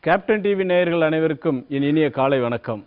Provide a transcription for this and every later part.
captain TV நேயர்கள் அனைவருக்கும் என் இனிய காலை வணக்கம்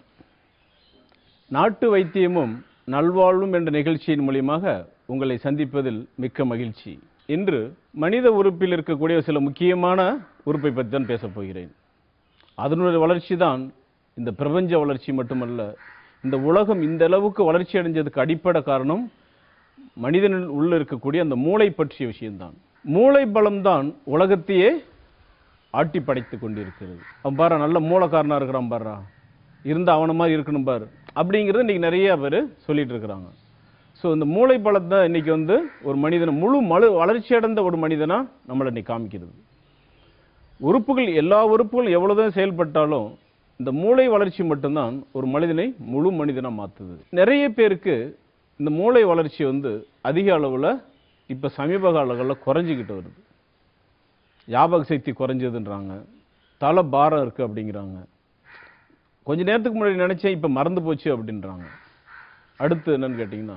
நாட்டு வைத்தியமும் நல்வாழ்வும் என்ற நிகழ்ச்சியின் மூலியமாக உங்களை சந்திப்பதில் மிக்க மகிழ்ச்சி இன்று மனித உறுப்பில் இருக்கக்கூடிய சில முக்கியமான உறுப்பை பற்றி தான் பேசப் போகிறேன் அதனுடைய வளர்ச்சி தான் இந்த பிரபஞ்ச வளர்ச்சி மட்டுமல்ல இந்த உலகம் இந்த அளவுக்கு வளர்ச்சி அடைஞ்சதுக்கு அடிப்படை காரணம் மனிதனில் உள்ள இருக்கக்கூடிய அந்த மூளை பற்றிய விஷயம்தான் மூளை பலம்தான் உலகத்தையே ஆட்டி படைத்து கொண்டிருக்கிறது அவன் பாரு நல்ல மூலக்காரனா இருக்கிறான் பாருடா இருந்தா அவன மாதிரி இருக்கணும் பாரு அப்படிங்கிறது இன்னைக்கு நிறைய பேர் சொல்லிட்டு இருக்கிறாங்க ஸோ இந்த மூளை பலத்தை இன்னைக்கு வந்து ஒரு மனிதனை முழு மழு வளர்ச்சி அடைந்த ஒரு மனிதனா நம்மளை இன்னைக்கு காமிக்கிறது உறுப்புகள் எல்லா உறுப்புகளும் எவ்வளவுதான் செயல்பட்டாலும் இந்த மூளை வளர்ச்சி மட்டும்தான் ஒரு மனிதனை முழு மனிதனா மாத்துது நிறைய பேருக்கு இந்த மூளை வளர்ச்சி வந்து அதிக அளவில் இப்போ சமீப காலங்களில் குறைஞ்சிக்கிட்டு வருது ஞாபக சக்தி குறைஞ்சதுன்றாங்க தலை பாரம் இருக்குது அப்படிங்கிறாங்க கொஞ்ச நேரத்துக்கு முன்னாடி நினச்சேன் இப்போ மறந்து போச்சு அப்படின்றாங்க அடுத்து என்னன்னு கேட்டிங்கன்னா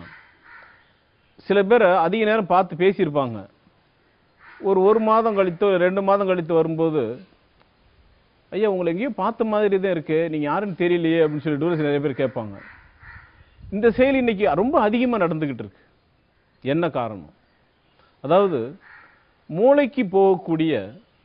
சில பேரை அதிக நேரம் பார்த்து பேசியிருப்பாங்க ஒரு ஒரு மாதம் கழித்தோ ரெண்டு மாதம் கழித்து வரும்போது ஐயா உங்களை எங்கேயோ பார்த்த மாதிரி தான் இருக்கு நீங்கள் யாருன்னு தெரியலையே அப்படின்னு சொல்லி டூரிஸ்ட் நிறைய பேர் கேட்பாங்க இந்த செயல் இன்னைக்கு ரொம்ப அதிகமாக நடந்துக்கிட்டு இருக்கு என்ன காரணம் அதாவது மூளைக்கு போகக்கூடிய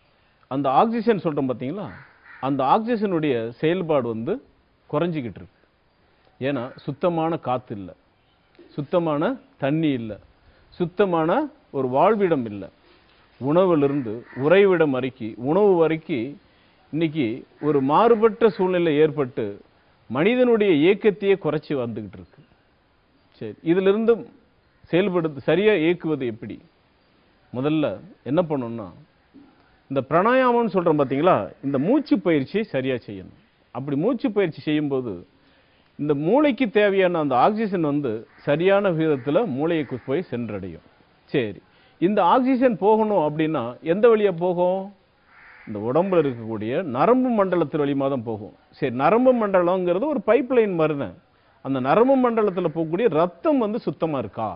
அந்த ஆக்சிஜன் சொல்கிறோம் பார்த்தீங்களா அந்த ஆக்சிஜனுடைய செயல்பாடு வந்து குறைஞ்சிக்கிட்டு இருக்கு ஏன்னா சுத்தமான காற்று இல்லை சுத்தமான தண்ணி இல்லை சுத்தமான ஒரு வாழ்விடம் இல்லை உணவிலிருந்து உறைவிடம் வரைக்கும் உணவு வரைக்கும் இன்னைக்கு ஒரு மாறுபட்ட சூழ்நிலை ஏற்பட்டு மனிதனுடைய இயக்கத்தையே குறைச்சி வந்துகிட்டு இருக்கு சரி இதிலிருந்து செயல்படுத்து சரியா இயக்குவது எப்படி முதல்ல என்ன பண்ணணும்னா இந்த பிராணாயாமம்னு சொல்றோம் பார்த்தீங்களா இந்த மூச்சு பயிற்சி சரியா செய்யணும் அப்படி மூச்சு பயிற்சி செய்யும்போது இந்த மூளைக்கு தேவையான அந்த ஆக்சிஜன் வந்து சரியான விகிதத்தில் மூளைக்கு போய் சென்றடையும் சரி இந்த ஆக்சிஜன் போகணும் அப்படின்னா எந்த வழியா போகும் இந்த உடம்புல இருக்கக்கூடிய நரம்பு மண்டலத்தின் வழிமா தான் போகும் சரி நரம்பு மண்டலங்கிறது ஒரு பைப் லைன் மாதிரி தான் அந்த நரம்பு மண்டலத்தில் போகக்கூடிய ரத்தம் வந்து சுத்தமா இருக்கா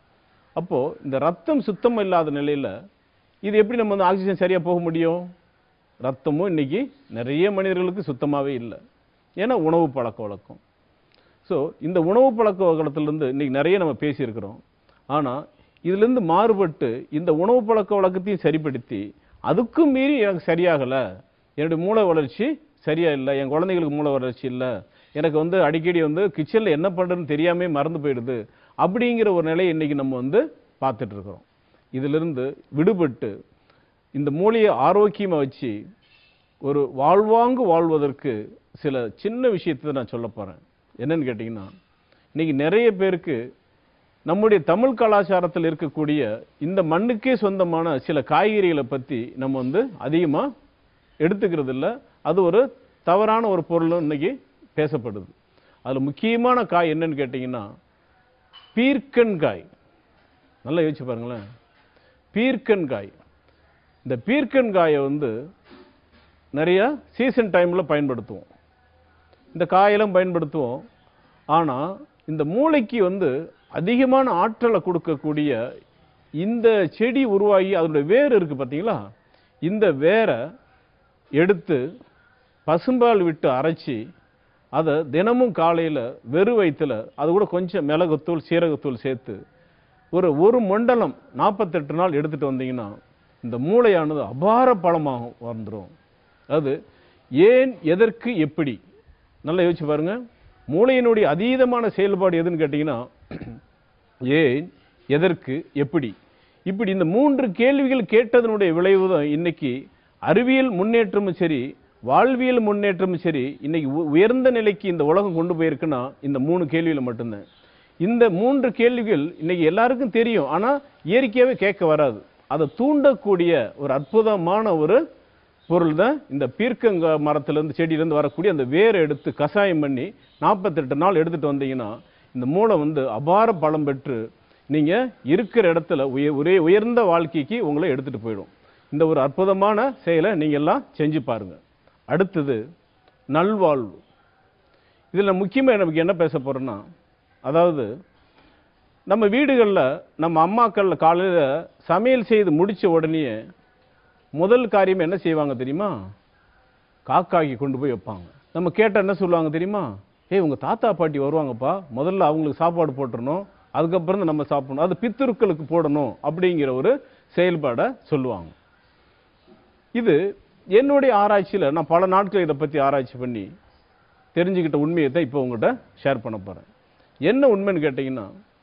அப்போ இந்த ரத்தம் சுத்தம் இல்லாத நிலையில இது எப்படி நம்ம வந்து ஆக்சிஜன் சரியா போக முடியும் ரத்தமும் இன்னைக்கு நிறைய மனிதர்களுக்கு சுத்தமாவே இல்லை ஏன்னா உணவு பழக்க வழக்கம் ஸோ இந்த உணவு பழக்க வழக்கத்திலிருந்து இன்னைக்கு நிறைய நம்ம பேசியிருக்கிறோம் ஆனால் இதிலிருந்து மாறுபட்டு இந்த உணவு பழக்க வழக்கத்தையும் சரிப்படுத்தி அதுக்கும் மீறி எனக்கு சரியாகலை என்னுடைய மூளை வளர்ச்சி சரியா இல்லை என் குழந்தைகளுக்கு மூளை வளர்ச்சி இல்லை எனக்கு வந்து அடிக்கடி வந்து கிச்சனில் என்ன பண்ணுறதுன்னு தெரியாமே மறந்து போயிடுது அப்படிங்கிற ஒரு நிலையை இன்னைக்கு நம்ம வந்து பார்த்துட்டு இருக்கிறோம் இதிலிருந்து விடுபட்டு இந்த மூளையை ஆரோக்கியமாக வச்சு ஒரு வாழ்வாங்கு வாழ்வதற்கு சில சின்ன விஷயத்தை நான் சொல்ல போகிறேன் என்னன்னு கேட்டிங்கன்னா இன்னைக்கு நிறைய பேருக்கு நம்முடைய தமிழ் கலாச்சாரத்தில் இருக்கக்கூடிய இந்த மண்ணுக்கே சொந்தமான சில காய்கறிகளை பற்றி நம்ம வந்து அதிகமாக எடுத்துக்கிறது இல்லை அது ஒரு தவறான ஒரு பொருள் இன்னைக்கு பேசப்படுது அதில் முக்கியமான காய் என்னன்னு கேட்டிங்கன்னா பீர்க்கன் காய் நல்லா யோசிச்சு பாருங்களேன் பீர்க்கன் காய் இந்த பீர்க்கன் காயை வந்து நிறைய சீசன் டைமில் பயன்படுத்துவோம் இந்த காயெல்லாம் பயன்படுத்துவோம் ஆனால் இந்த மூளைக்கு வந்து அதிகமான ஆற்றலை கொடுக்கக்கூடிய இந்த செடி உருவாகி அதனுடைய வேர் இருக்கு பார்த்தீங்களா இந்த வேரை எடுத்து பசும்பால் விட்டு அரைச்சி அதை தினமும் காலையில் வெறு வயிற்றுல அது கூட கொஞ்சம் மிளகுத்தூள் சீரகத்தூள் சேர்த்து ஒரு ஒரு மண்டலம் நாற்பத்தெட்டு நாள் எடுத்துட்டு வந்தீங்கன்னா இந்த மூளையானது அபார பலமாக வந்துடும் அது ஏன் எதற்கு எப்படி நல்லா யோசிச்சு பாருங்க மூளையினுடைய அதீதமான செயல்பாடு எதுன்னு கேட்டிங்கன்னா ஏன் எதற்கு எப்படி இப்படி இந்த மூன்று கேள்விகள் கேட்டதனுடைய விளைவு தான் இன்னைக்கு அறிவியல் முன்னேற்றமும் சரி வாழ்வியல் முன்னேற்றமும் சரி இன்னைக்கு உ- உயர்ந்த நிலைக்கு இந்த உலகம் கொண்டு போயிருக்குன்னா இந்த மூணு கேள்வியில மட்டும்தான் இந்த மூன்று கேள்விகள் இன்னைக்கு எல்லாருக்கும் தெரியும் ஆனா இயற்கையாவே கேட்க வராது அதை தூண்டக்கூடிய ஒரு அற்புதமான ஒரு பொருள் தான் இந்த பீர்க்கங்க மரத்திலேருந்து செடியிலேருந்து வரக்கூடிய அந்த வேரை எடுத்து கஷாயம் பண்ணி நாற்பத்தெட்டு நாள் எடுத்துட்டு வந்தீங்கன்னா இந்த மூளை வந்து அபார பலம் பெற்று நீங்க இருக்கிற இடத்துல உய ஒரே உயர்ந்த வாழ்க்கைக்கு உங்களை எடுத்துட்டு போயிடும் இந்த ஒரு அற்புதமான செயலை நீங்க எல்லாம் செஞ்சு பாருங்க அடுத்தது நல்வாழ்வு இதுல முக்கியமா நமக்கு என்ன பேச போறோம்னா அதாவது நம்ம வீடுகளில் நம்ம அம்மாக்கள் காலையில் சமையல் செய்து முடிச்ச உடனே முதல் காரியம் என்ன செய்வாங்க தெரியுமா காக்காய்க்கு கொண்டு போய் வைப்பாங்க நம்ம கேட்டால் என்ன சொல்லுவாங்க தெரியுமா ஏய் உங்கள் தாத்தா பாட்டி வருவாங்கப்பா முதல்ல அவங்களுக்கு சாப்பாடு போட்டுறணும் அதுக்கப்புறம் தான் நம்ம சாப்பிடணும் அது பித்திருக்களுக்கு போடணும் அப்படிங்கிற ஒரு செயல்பாடை சொல்லுவாங்க இது என்னுடைய ஆராய்ச்சியில் நான் பல நாட்கள் இதை பற்றி ஆராய்ச்சி பண்ணி தெரிஞ்சுக்கிட்ட உண்மையை தான் இப்போ உங்கள்கிட்ட ஷேர் பண்ண போகிறேன் என்ன உண்மைன்னு கேட்டிங்கன்னா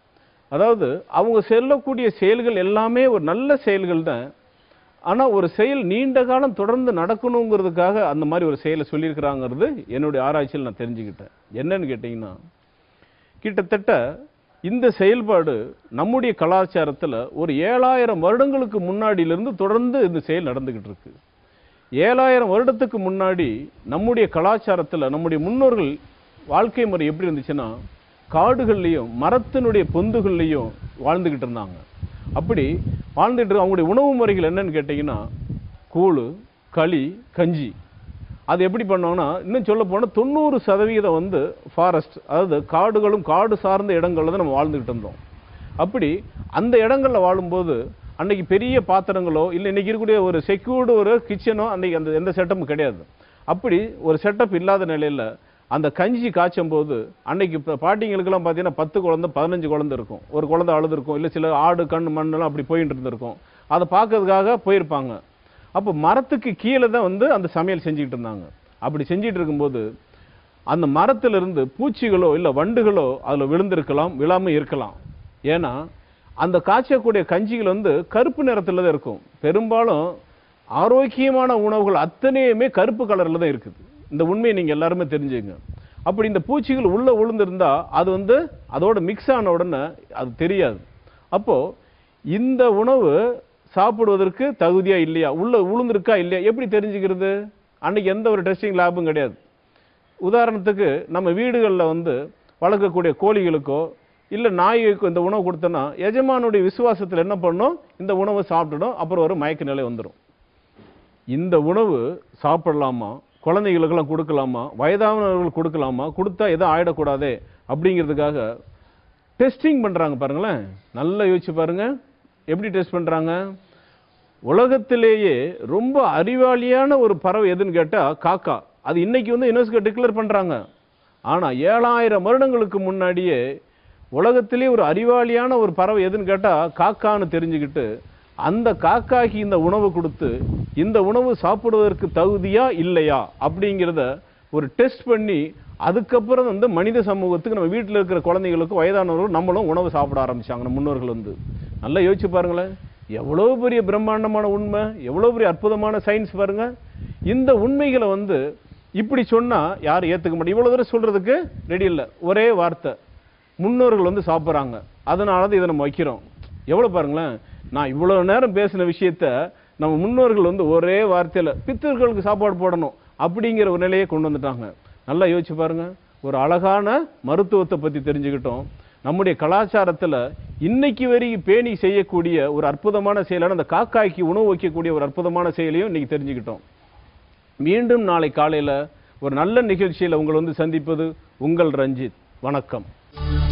அதாவது அவங்க செல்லக்கூடிய செயல்கள் எல்லாமே ஒரு நல்ல செயல்கள் தான் ஆனால் ஒரு செயல் நீண்ட காலம் தொடர்ந்து நடக்கணுங்கிறதுக்காக அந்த மாதிரி ஒரு செயலை சொல்லியிருக்கிறாங்கிறது என்னுடைய ஆராய்ச்சியில் நான் தெரிஞ்சுக்கிட்டேன் என்னன்னு கேட்டிங்கன்னா கிட்டத்தட்ட இந்த செயல்பாடு நம்முடைய கலாச்சாரத்தில் ஒரு ஏழாயிரம் வருடங்களுக்கு முன்னாடியிலிருந்து தொடர்ந்து இந்த செயல் நடந்துக்கிட்டு இருக்கு ஏழாயிரம் வருடத்துக்கு முன்னாடி நம்முடைய கலாச்சாரத்தில் நம்முடைய முன்னோர்கள் வாழ்க்கை முறை எப்படி இருந்துச்சுன்னா காடுகள்லையும் மரத்தினுடைய பொந்துகள்லையும் வாழ்ந்துக்கிட்டு இருந்தாங்க அப்படி வாழ்ந்துட்டு இருக்க- அவங்களுடைய உணவு முறைகள் என்னன்னு கேட்டிங்கன்னா கூழ் களி கஞ்சி அது எப்படி பண்ணோம்னா இன்னும் சொல்ல போனால் தொண்ணூறு சதவீதம் வந்து ஃபாரஸ்ட் அதாவது காடுகளும் காடு சார்ந்த இடங்கள்ல தான் நம்ம வாழ்ந்துக்கிட்டு இருந்தோம் அப்படி அந்த இடங்கள்ல வாழும்போது அன்னைக்கு பெரிய பாத்திரங்களோ இல்லை இன்னைக்கு இருக்கக்கூடிய ஒரு செக்யூர்டு ஒரு கிச்சனோ அன்னைக்கு அந்த எந்த செட்டப்பும் கிடையாது அப்படி ஒரு செட்டப் இல்லாத நிலையில அந்த கஞ்சி காய்ச்சும் போது அன்னைக்கு இப்போ பாட்டிங்களுக்கெல்லாம் பார்த்தீங்கன்னா பத்து குழந்தை பதினஞ்சு குழந்தை இருக்கும் ஒரு குழந்தை அழுது இருக்கும் இல்லை சில ஆடு கண் மண்ணெல்லாம் அப்படி போயிட்டு இருந்திருக்கும் அதை பார்க்கறதுக்காக போயிருப்பாங்க அப்போ மரத்துக்கு கீழே தான் வந்து அந்த சமையல் செஞ்சுக்கிட்டு இருந்தாங்க அப்படி செஞ்சுட்டு இருக்கும்போது அந்த மரத்திலிருந்து பூச்சிகளோ இல்லை வண்டுகளோ அதில் விழுந்திருக்கலாம் விழாமல் இருக்கலாம் ஏன்னா அந்த காய்ச்சக்கூடிய கஞ்சிகள் வந்து கருப்பு நிறத்தில் தான் இருக்கும் பெரும்பாலும் ஆரோக்கியமான உணவுகள் அத்தனையுமே கருப்பு கலரில் தான் இருக்குது இந்த உண்மையை நீங்கள் எல்லாருமே தெரிஞ்சுங்க அப்படி இந்த பூச்சிகள் உள்ளே விழுந்திருந்தா அது வந்து அதோட மிக்ஸ் ஆன உடனே அது தெரியாது அப்போ இந்த உணவு சாப்பிடுவதற்கு தகுதியா இல்லையா உள்ள உளுந்திருக்கா இல்லையா எப்படி தெரிஞ்சுக்கிறது அன்னைக்கு எந்த ஒரு டெஸ்டிங் லேபும் கிடையாது உதாரணத்துக்கு நம்ம வீடுகளில் வந்து வளர்க்கக்கூடிய கோழிகளுக்கோ இல்லை நாய்களுக்கோ இந்த உணவு கொடுத்தோன்னா எஜமானுடைய விசுவாசத்தில் என்ன பண்ணும் இந்த உணவை சாப்பிட்டுடும் அப்புறம் ஒரு மயக்க நிலை வந்துடும் இந்த உணவு சாப்பிடலாமா குழந்தைகளுக்கெல்லாம் கொடுக்கலாமா வயதானவர்கள் கொடுக்கலாமா கொடுத்தா எதுவும் ஆயிடக்கூடாதே அப்படிங்கிறதுக்காக டெஸ்டிங் பண்ணுறாங்க பாருங்களேன் நல்லா யோசிச்சு பாருங்க எப்படி டெஸ்ட் பண்ணுறாங்க உலகத்திலேயே ரொம்ப அறிவாளியான ஒரு பறவை எதுன்னு கேட்டால் காக்கா அது இன்னைக்கு வந்து யுனெஸ்கோ டிக்ளேர் பண்ணுறாங்க ஆனால் ஏழாயிரம் வருடங்களுக்கு முன்னாடியே உலகத்திலே ஒரு அறிவாளியான ஒரு பறவை எதுன்னு கேட்டால் காக்கான்னு தெரிஞ்சுக்கிட்டு அந்த காக்காக்கு இந்த உணவு கொடுத்து இந்த உணவு சாப்பிடுவதற்கு தகுதியா இல்லையா அப்படிங்கிறத ஒரு டெஸ்ட் பண்ணி அதுக்கப்புறம் வந்து மனித சமூகத்துக்கு நம்ம வீட்டில் இருக்கிற குழந்தைகளுக்கு வயதானவர்கள் நம்மளும் உணவு சாப்பிட ஆரம்பிச்சாங்க நம்ம முன்னோர்கள் வந்து நல்லா யோசிச்சு பாருங்களேன் எவ்வளோ பெரிய பிரம்மாண்டமான உண்மை எவ்வளோ பெரிய அற்புதமான சயின்ஸ் பாருங்க இந்த உண்மைகளை வந்து இப்படி சொன்னா யாரும் ஏத்துக்க மாட்டேன் இவ்வளவு தூரம் சொல்றதுக்கு ரெடி இல்லை ஒரே வார்த்தை முன்னோர்கள் வந்து சாப்பிட்றாங்க அதனால தான் இதை நம்ம வைக்கிறோம் எவ்வளவு பாருங்களேன் நான் இவ்வளவு நேரம் பேசின விஷயத்த நம்ம முன்னோர்கள் வந்து ஒரே வார்த்தையில பித்தர்களுக்கு சாப்பாடு போடணும் அப்படிங்கிற ஒரு நிலையை கொண்டு வந்துட்டாங்க நல்லா யோசிச்சு பாருங்க ஒரு அழகான மருத்துவத்தை பத்தி தெரிஞ்சுக்கிட்டோம் நம்முடைய கலாச்சாரத்துல இன்னைக்கு வரைக்கும் பேணி செய்யக்கூடிய ஒரு அற்புதமான செயலான அந்த காக்காய்க்கு உணவு வைக்கக்கூடிய ஒரு அற்புதமான செயலையும் இன்னைக்கு தெரிஞ்சுக்கிட்டோம் மீண்டும் நாளை காலையில ஒரு நல்ல நிகழ்ச்சியில உங்களை வந்து சந்திப்பது உங்கள் ரஞ்சித் வணக்கம்